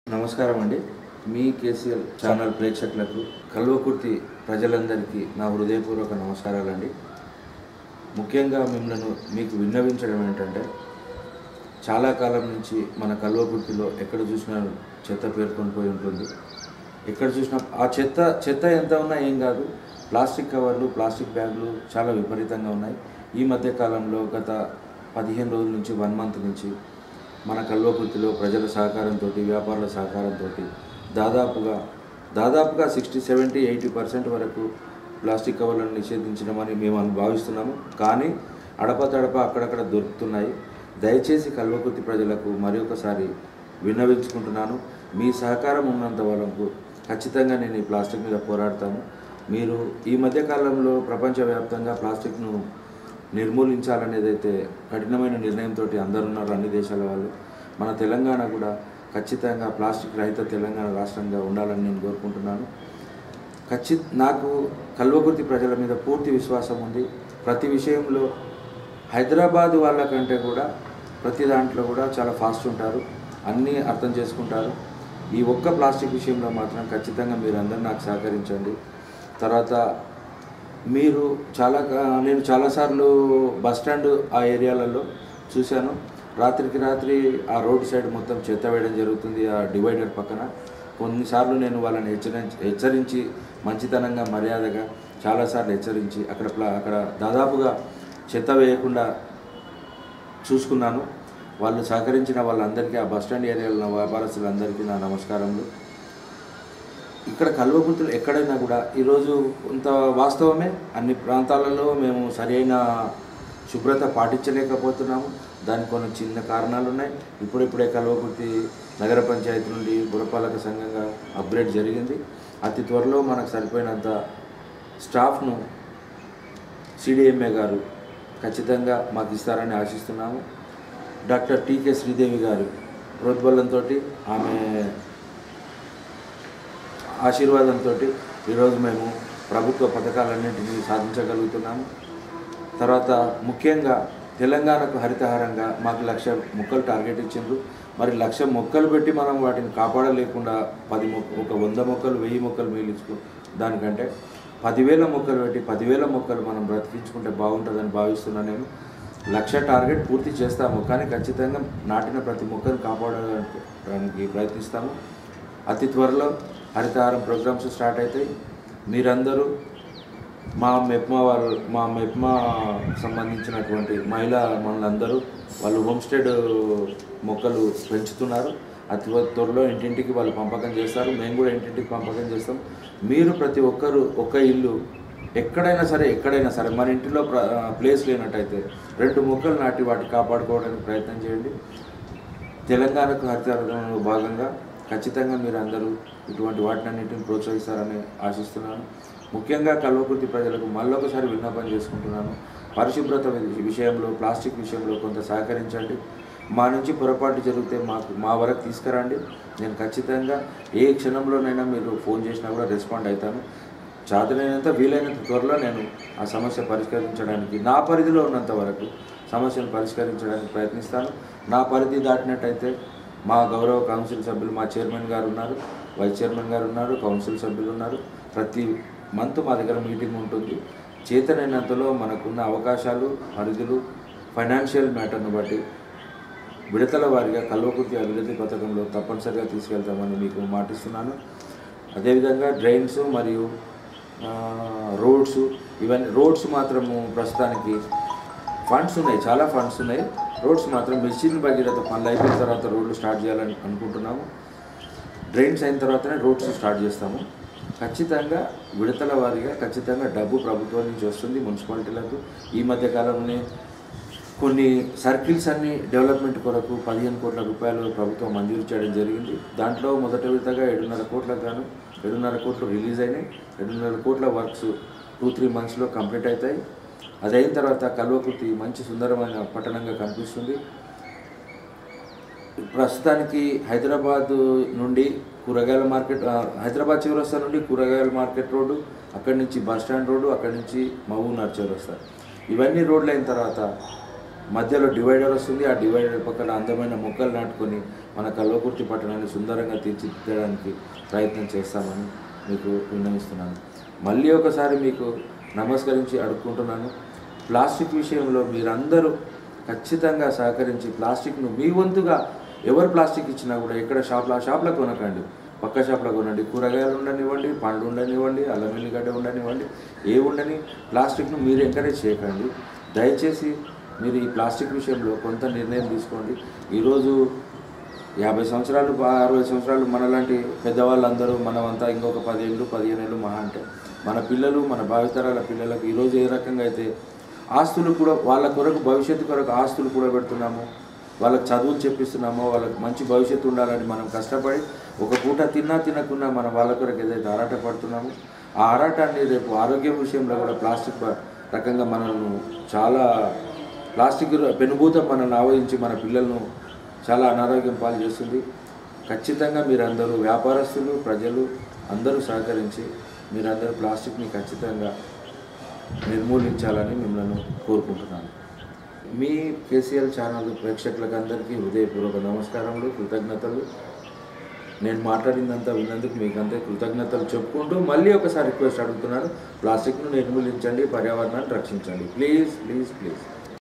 నమస్కారం అండి మీ KCL channel ప్రేక్షకులకు కల్వకుర్తి ప్రజలందరికీ నా హృదయపూర్వక నమస్కారాలండి ముఖ్యంగా మిమ్మల్ని మీకు విన్నవించడం ఏంటంటే చాలా కాలం నుంచి మన కల్వకుర్తిలో ఎక్కడ చూసినా చెత్త పేర్కొని పోయి ఉంటుంది ఎక్కడ చూసినా ఆ చెత్త చెత్త ఎంత ఉన్నా ఏం కాదు ప్లాస్టిక్ కవర్లు ప్లాస్టిక్ బ్యాగులు చాలా విపరీతంగా ఉన్నాయి ఈ మధ్య కాలంలో గత పదిహేను రోజుల నుంచి వన్ మంత్ నుంచి మన కల్వకుర్తిలో ప్రజల సహకారంతో వ్యాపారుల సహకారంతో దాదాపుగా దాదాపుగా సిక్స్టీ సెవెంటీ ఎయిటీ పర్సెంట్ వరకు ప్లాస్టిక్ కవర్లను నిషేధించడమని మేము అను- భావిస్తున్నాము కానీ అడపతడప అక్కడక్కడ దొరుకుతున్నాయి దయచేసి కల్వకుర్తి ప్రజలకు మరి ఒకసారి విన్నవించుకుంటున్నాను మీ సహకారం ఉన్నంత వరకు ఖచ్చితంగా నేను ఈ ప్లాస్టిక్ మీద పోరాడతాను మీరు ఈ మధ్య కాలంలో ప్రపంచవ్యాప్తంగా ప్లాస్టిక్ను నిర్మూలించాలనేది అయితే కఠినమైన నిర్ణయంతో అందరు ఉన్నారు అన్ని దేశాల వాళ్ళు మన తెలంగాణ కూడా ఖచ్చితంగా ప్లాస్టిక్ రహిత తెలంగాణ రాష్ట్రంగా ఉండాలని నేను కోరుకుంటున్నాను ఖచ్చిత నాకు కల్వకుర్తి ప్రజల మీద పూర్తి విశ్వాసం ఉంది ప్రతి విషయంలో హైదరాబాద్ వాళ్ళకంటే కూడా ప్రతి దాంట్లో కూడా చాలా ఫాస్ట్ ఉంటారు అన్నీ అర్థం చేసుకుంటారు ఈ ఒక్క ప్లాస్టిక్ విషయంలో మాత్రం ఖచ్చితంగా మీరు అందరూ నాకు సహకరించండి తర్వాత మీరు చాలా కా- నేను చాలాసార్లు బస్ స్టాండ్ ఆ ఏరియాలలో చూశాను రాత్రికి రాత్రి ఆ రోడ్ సైడ్ మొత్తం చెత్త వేయడం జరుగుతుంది ఆ డివైడర్ పక్కన కొన్నిసార్లు నేను వాళ్ళని హెచ్చరించి హెచ్చరించి మంచితనంగా మర్యాదగా చాలాసార్లు హెచ్చరించి అక్కడ ప్లా అక్కడ దాదాపుగా చెత్త వేయకుండా చూసుకున్నాను వాళ్ళు సహకరించిన వాళ్ళందరికీ ఆ బస్ స్టాండ్ ఏరియాలో ఉన్న వ్యాపారస్తులందరికీ నా నమస్కారములు ఇక్కడ కల్వకుర్తులు ఎక్కడైనా కూడా ఈరోజు కొంత వాస్తవమే అన్ని ప్రాంతాలలో మేము సరైన శుభ్రత పాటించలేకపోతున్నాము దానికి కొన్ని చిన్న కారణాలు ఉన్నాయి ఇప్పుడిప్పుడే కల్వకుర్తి నగర పంచాయతీ నుండి పురపాలక సంఘంగా అప్గ్రేడ్ జరిగింది అతి త్వరలో మనకు సరిపోయినంత స్టాఫ్ను సిడిఎంఏ గారు ఖచ్చితంగా మాకు ఇస్తారని ఆశిస్తున్నాము డాక్టర్ టీకే శ్రీదేవి గారు ప్రోద్బలంతో ఆమె ఆశీర్వాదంతో ఈరోజు మేము ప్రభుత్వ పథకాలన్నింటినీ సాధించగలుగుతున్నాము తర్వాత ముఖ్యంగా తెలంగాణకు హరితహారంగా మాకు లక్ష మొక్కలు టార్గెట్ ఇచ్చిండ్రు మరి లక్ష మొక్కలు పెట్టి మనం వాటిని కాపాడలేకుండా పది మొక్క ఒక వంద మొక్కలు వెయ్యి మొక్కలు మిగిలించుకో దానికంటే పదివేల మొక్కలు పెట్టి పదివేల మొక్కలు మనం బ్రతికించుకుంటే బాగుంటుందని భావిస్తున్నాను నేను లక్ష టార్గెట్ పూర్తి చేస్తాము కానీ ఖచ్చితంగా నాటిన ప్రతి మొక్కను కాపాడడానికి ప్రయత్నిస్తాము అతి త్వరలో హరితహారం ప్రోగ్రామ్స్ స్టార్ట్ అవుతాయి మీరందరూ మా మెప్మా వాళ్ళు మా మెప్మా సంబంధించినటువంటి మహిళా మనులందరూ వాళ్ళు హోమ్ స్టేడ్ మొక్కలు పెంచుతున్నారు అతి త్వరలో ఇంటింటికి వాళ్ళు పంపకం చేస్తారు మేము కూడా ఇంటింటికి పంపకం చేస్తాం మీరు ప్రతి ఒక్కరు ఒక్క ఇల్లు ఎక్కడైనా సరే ఎక్కడైనా సరే మన ఇంటిలో ప్ర ప్లేస్ లేనట్టయితే రెండు మొక్కలు నాటి వాటి కాపాడుకోవడానికి ప్రయత్నం చేయండి తెలంగాణకు హరితహారంలో భాగంగా ఖచ్చితంగా మీరు అందరూ ఇటువంటి వాటినన్నింటిని ప్రోత్సహిస్తారని ఆశిస్తున్నాను ముఖ్యంగా కల్వకుర్తి ప్రజలకు మళ్ళొకసారి విన్నపం చేసుకుంటున్నాను పరిశుభ్రత వి- విషయంలో ప్లాస్టిక్ విషయంలో కొంత సహకరించండి మా నుంచి పొరపాటు జరిగితే మాకు మా వరకు తీసుకురండి నేను ఖచ్చితంగా ఏ క్షణంలోనైనా మీరు ఫోన్ చేసినా కూడా రెస్పాండ్ అవుతాను చాతనైనంత వీలైనంత త్వరలో నేను ఆ సమస్య పరిష్కరించడానికి నా పరిధిలో ఉన్నంత వరకు సమస్యను పరిష్కరించడానికి ప్రయత్నిస్తాను నా పరిధి దాటినట్టయితే మా గౌరవ కౌన్సిల్ సభ్యులు మా చైర్మన్ గారు ఉన్నారు వైస్ చైర్మన్ గారు ఉన్నారు కౌన్సిల్ సభ్యులు ఉన్నారు ప్రతి మంత్ మా దగ్గర మీటింగ్ ఉంటుంది చేతనైనంతలో మనకున్న అవకాశాలు పరిధులు ఫైనాన్షియల్ మ్యాటర్ను బట్టి విడతల వారిగా కల్వకుర్తి అభివృద్ధి పథకంలో తప్పనిసరిగా తీసుకెళ్తామని మీకు మాటిస్తున్నాను అదేవిధంగా డ్రైన్స్ మరియు ఆ, రోడ్స్ ఇవన్నీ రోడ్స్ మాత్రము ప్రస్తుతానికి ఫండ్స్ ఉన్నాయి చాలా ఫండ్స్ ఉన్నాయి రోడ్స్ మాత్రం మెషిన్ భగీరథ పనులు అయిపోయిన తర్వాత రోడ్లు స్టార్ట్ చేయాలని అనుకుంటున్నాము డ్రైన్స్ అయిన తర్వాతనే రోడ్స్ స్టార్ట్ చేస్తాము ఖచ్చితంగా విడతల వారీగా ఖచ్చితంగా డబ్బు ప్రభుత్వం నుంచి వస్తుంది మున్సిపాలిటీలకు ఈ మధ్య కాలంలోనే కొన్ని సర్కిల్స్ అన్ని డెవలప్మెంట్ కొరకు పదిహేను కోట్ల రూపాయలు ప్రభుత్వం మంజూరు చేయడం జరిగింది దాంట్లో మొదటి విడతగా ఏడున్నర కోట్లకు గాను ఏడున్నర కోట్లు రిలీజ్ అయినాయి ఏడున్నర కోట్ల వర్క్స్ టూ త్రీ మంత్స్లో కంప్లీట్ అవుతాయి అది అయిన తర్వాత కల్వకుర్తి మంచి సుందరమైన పట్టణంగా కనిపిస్తుంది ప్రస్తుతానికి హైదరాబాద్ నుండి కూరగాయల మార్కెట్ ఆ, హైదరాబాద్ చివరస్తా నుండి కూరగాయల మార్కెట్ రోడ్డు అక్కడి నుంచి బస్ స్టాండ్ రోడ్డు అక్కడి నుంచి మహబూబ్ నగర్ చివరస్తా ఇవన్నీ రోడ్లు అయిన తర్వాత మధ్యలో డివైడర్ వస్తుంది ఆ డివైడర్ పక్కన అందమైన మొక్కలు నాటుకొని మన కల్వకుర్తి పట్టణాన్ని సుందరంగా తీర్చిదిద్దడానికి ప్రయత్నం చేస్తామని మీకు విన్నవిస్తున్నాను మళ్ళీ ఒకసారి మీకు నమస్కరించి అడుక్కుంటున్నాను ప్లాస్టిక్ విషయంలో మీరందరూ ఖచ్చితంగా సహకరించి ప్లాస్టిక్ను మీ వంతుగా ఎవరు ప్లాస్టిక్ ఇచ్చినా కూడా ఎక్కడ షాప్లో ఆ షాప్లో కొనకండి పక్క షాప్లో కొనండి కూరగాయలు ఉండనివ్వండి పండ్లు ఉండనివ్వండి అల్లం వెల్లిగడ్డ ఉండనివ్వండి ఏ ఉండని ప్లాస్టిక్ను మీరు ఎంకరేజ్ చేయకండి దయచేసి మీరు ఈ ప్లాస్టిక్ విషయంలో కొంత నిర్ణయం తీసుకోండి ఈరోజు యాభై సంవత్సరాలు బా- అరవై సంవత్సరాలు మనలాంటి పెద్దవాళ్ళందరూ మనమంతా ఇంకొక పదిహేళ్ళు పదిహేను ఏళ్ళు మహా అంటే మన పిల్లలు మన భావితరాల పిల్లలకు ఈరోజు ఏ రకంగా అయితే ఆస్తులు కూడా వాళ్ళ కొరకు భవిష్యత్తు కొరకు ఆస్తులు కూడా పెడుతున్నాము వాళ్ళకి చదువులు చెప్పిస్తున్నామో వాళ్ళకి మంచి భవిష్యత్తు ఉండాలని మనం కష్టపడి ఒక పూట తిన్నా తినకున్నా మనం వాళ్ళ కొరకు ఏదైతే ఆరాట పడుతున్నామో ఆ ఆరాటాన్ని రేపు ఆరోగ్యం విషయంలో కూడా ప్లాస్టిక్ ప- రకంగా మనల్ని చాలా ప్లాస్టిక్ పెనుభూతం మనల్ని ఆవహించి మన పిల్లలను చాలా అనారోగ్యం పాలు చేస్తుంది ఖచ్చితంగా మీరందరూ వ్యాపారస్తులు ప్రజలు అందరూ సహకరించి మీరందరూ ప్లాస్టిక్ని ఖచ్చితంగా నిర్మూలించాలని మిమ్మల్ని కోరుకుంటున్నాను మీ కేసీఎల్ ఛానల్ ప్రేక్షకులకు అందరికీ హృదయపూర్వక నమస్కారములు కృతజ్ఞతలు నేను మాట్లాడిందంతా విన్నందుకు మీకు అంతే కృతజ్ఞతలు చెప్పుకుంటూ మళ్ళీ ఒకసారి రిక్వెస్ట్ అడుగుతున్నాను ప్లాస్టిక్ను నిర్మూలించండి పర్యావరణాన్ని రక్షించండి ప్లీజ్ ప్లీజ్ ప్లీజ్